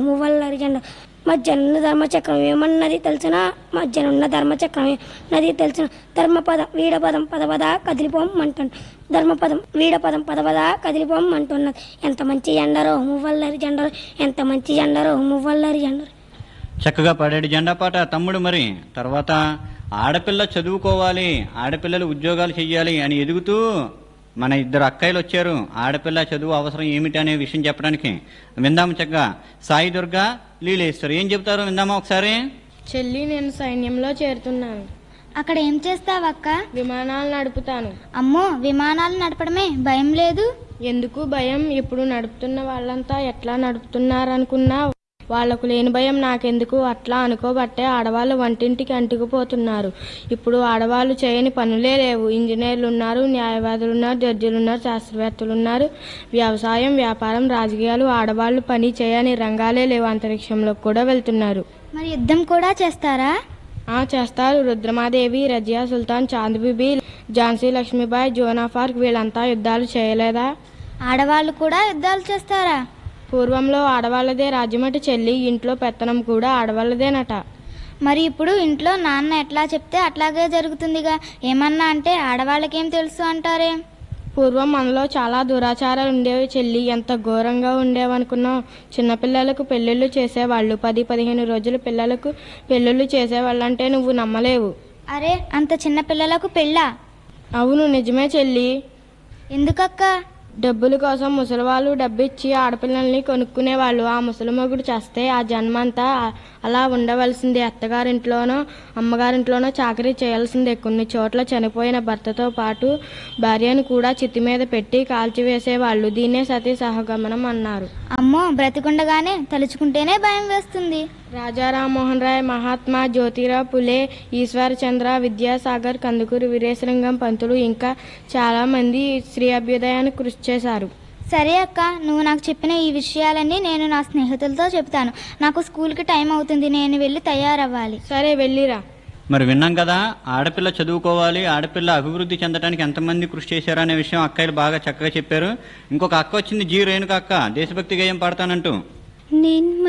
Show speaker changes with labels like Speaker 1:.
Speaker 1: మువ్వల్లరి జెండా మధ్యనున్న ధర్మచక్రం ఏమన్నది తెలిసిన మధ్యనున్న ధర్మచక్రం ఏమన్నది తెలిసిన ధర్మపదం వీడపదం పదపద కదిలిపోం అంటున్నది ధర్మపదం వీడపదం పదపద కదిలిపోం అంటున్నది ఎంత మంచి జెండరో మువ్వల్లరి జెండరో ఎంత మంచి జెండరో మువ్వల్లరి జెండరో
Speaker 2: చక్కగా పాడాడు జెండా పాట తమ్ముడు మరి తర్వాత ఆడపిల్ల చదువుకోవాలి ఆడపిల్లలు ఉద్యోగాలు చెయ్యాలి అని ఎదుగుతూ మన ఇద్దరు అక్కయ్యలు వచ్చారు ఆడపిల్ల చదువు అవసరం ఏమిటి అనే విషయం చెప్పడానికి విందాము చక్కగా సాయి దుర్గా లీలేశ్వరు ఏం చెప్తారు విందామా ఒకసారి
Speaker 3: చెల్లి నేను సైన్యంలో చేరుతున్నాను
Speaker 4: అక్కడ ఏం చేస్తావక్క
Speaker 3: విమానాలు నడుపుతాను
Speaker 4: అమ్మో విమానాలు నడపడమే భయం లేదు
Speaker 3: ఎందుకు భయం ఇప్పుడు నడుపుతున్న వాళ్ళంతా ఎట్లా నడుపుతున్నారనుకున్నా వాళ్లకు లేని భయం నాకెందుకు అట్లా అనుకోబట్టే ఆడవాళ్ళు వంటింటికి అంటుకుపోతున్నారు ఇప్పుడు ఆడవాళ్ళు చేయని పనులే లేవు ఇంజనీర్లు ఉన్నారు న్యాయవాదులు ఉన్నారు జడ్జిలు ఉన్నారు శాస్త్రవేత్తలు ఉన్నారు వ్యవసాయం వ్యాపారం రాజకీయాలు ఆడవాళ్ళు పని చేయని రంగాలే లేవు అంతరిక్షంలోకి కూడా వెళ్తున్నారు
Speaker 4: మరి యుద్ధం కూడా చేస్తారా
Speaker 3: ఆ చేస్తారు రుద్రమాదేవి రజియా సుల్తాన్ చాంద్ బీబీ ఝాన్సీ లక్ష్మీబాయి జోనా పార్క్ వీళ్ళంతా యుద్ధాలు చేయలేదా
Speaker 4: ఆడవాళ్ళు కూడా యుద్ధాలు చేస్తారా
Speaker 3: పూర్వంలో ఆడవాళ్ళదే రాజ్యమటి చెల్లి ఇంట్లో పెత్తనం కూడా ఆడవాళ్ళదేనట
Speaker 4: మరి ఇప్పుడు ఇంట్లో నాన్న ఎట్లా చెప్తే అట్లాగే జరుగుతుందిగా ఏమన్నా అంటే ఆడవాళ్ళకేం తెలుసు అంటారే
Speaker 3: పూర్వం మనలో చాలా దురాచారాలు ఉండేవి చెల్లి ఎంత ఘోరంగా ఉండేవనుకున్నావు చిన్నపిల్లలకు పెళ్ళిళ్ళు చేసేవాళ్ళు పది పదిహేను రోజులు పిల్లలకు పెళ్ళిళ్ళు చేసేవాళ్ళంటే నువ్వు నమ్మలేవు
Speaker 4: అరే అంత చిన్న పిల్లలకు పెళ్ళా
Speaker 3: అవును నిజమే చెల్లి
Speaker 4: ఎందుకక్క
Speaker 3: డబ్బుల కోసం ముసలివాళ్ళు డబ్బిచ్చి ఆడపిల్లల్ని కొనుక్కునేవాళ్ళు ఆ ముసలి మొగుడు చేస్తే ఆ జన్మంతా అలా ఉండవలసిందే అత్తగారింట్లోనో అమ్మగారింట్లోనో చాకరీ చేయాల్సిందే కొన్ని చోట్ల చనిపోయిన భర్తతో పాటు భార్యను కూడా చిత్తి మీద పెట్టి కాల్చివేసేవాళ్ళు దీన్నే సతీ సహగమనం అన్నారు
Speaker 4: అమ్మో బ్రతికుండగానే తలుచుకుంటేనే భయం వేస్తుంది
Speaker 3: రాజా రామ్మోహన్ రాయ్ మహాత్మా జ్యోతిరావు పులే ఈశ్వర్ చంద్ర విద్యాసాగర్ కందుకూరి వీరేశలింగం పంతులు ఇంకా చాలా మంది స్త్రీ అభ్యుదయానికి కృషి చేశారు
Speaker 4: సరే అక్క నువ్వు నాకు చెప్పిన ఈ విషయాలన్నీ నేను నా స్నేహితులతో చెప్తాను నాకు స్కూల్కి టైం అవుతుంది నేను వెళ్ళి తయారవ్వాలి
Speaker 3: సరే వెళ్ళిరా
Speaker 2: మరి విన్నాం కదా ఆడపిల్ల చదువుకోవాలి ఆడపిల్ల అభివృద్ధి చెందడానికి ఎంతమంది కృషి చేశారు అనే విషయం అక్కయ్యలు బాగా చక్కగా చెప్పారు ఇంకొక అక్క వచ్చింది జీ రేణుక అక్క దేశభక్తి గేయం పాడతానంటూ
Speaker 1: నిన్మ